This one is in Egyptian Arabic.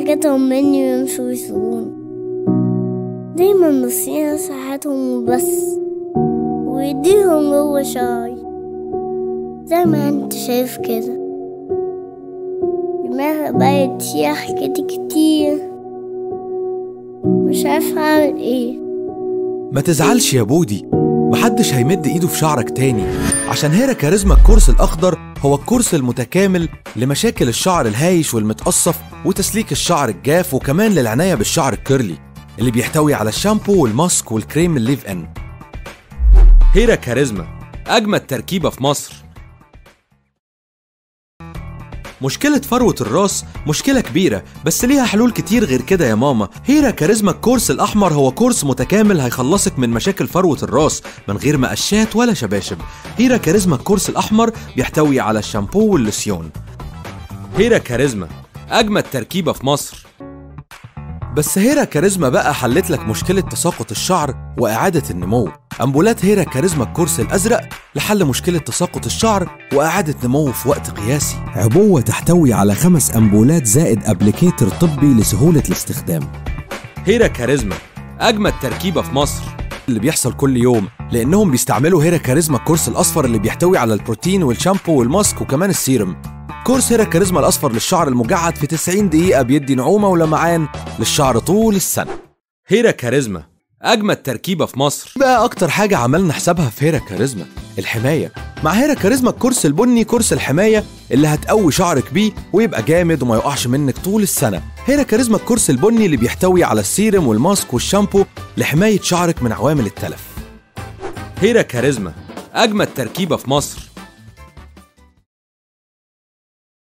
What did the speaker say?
حاجاتهم مني ويمشوا ويسيبوني دايما ناسيين صحتهم وبس ويديهم جوه شاي زي ما انت شايف كده دماغي بقت فيها حاجات كتير مش عارفة اعمل ايه ما تزعلش يا بودي محدش هيمد ايده في شعرك تاني عشان هيرا كاريزما الكورس الاخضر هو الكورس المتكامل لمشاكل الشعر الهايش والمتقصف وتسليك الشعر الجاف وكمان للعناية بالشعر الكيرلي اللي بيحتوي على الشامبو والماسك والكريم الليف ان هيرا كاريزما اجمد تركيبة في مصر مشكلة فروة الراس مشكلة كبيرة بس ليها حلول كتير غير كده يا ماما هيرا كاريزما الكورس الأحمر هو كورس متكامل هيخلصك من مشاكل فروة الراس من غير مقشات ولا شباشب هيرا كاريزما الكورس الأحمر بيحتوي على الشامبو واللوسيون هيرا كاريزما أجمد تركيبة في مصر بس هيرا كاريزما بقى حلت لك مشكلة تساقط الشعر وإعادة النمو أمبولات هيرا كاريزما الكورس الأزرق لحل مشكلة تساقط الشعر وإعادة نموه في وقت قياسي عبوة تحتوي على خمس أمبولات زائد أبليكيتر طبي لسهولة الاستخدام هيرا كاريزما أجمد تركيبة في مصر اللي بيحصل كل يوم لأنهم بيستعملوا هيرا كاريزما الكورس الأصفر اللي بيحتوي على البروتين والشامبو والماسك وكمان السيرم كورس هيرا كاريزما الأصفر للشعر المجعد في 90 دقيقة بيدي نعومة ولمعان للشعر طول السنة هيرا كاريزما أجمد تركيبة في مصر بقى أكتر حاجة عملنا حسابها في هيرا كاريزما الحماية مع هيرا كاريزما الكورس البني كورس الحماية اللي هتقوي شعرك بيه ويبقى جامد وما يقعش منك طول السنة هيرا كاريزما الكورس البني اللي بيحتوي على السيرم والماسك والشامبو لحماية شعرك من عوامل التلف هيرا كاريزما أجمد تركيبة في مصر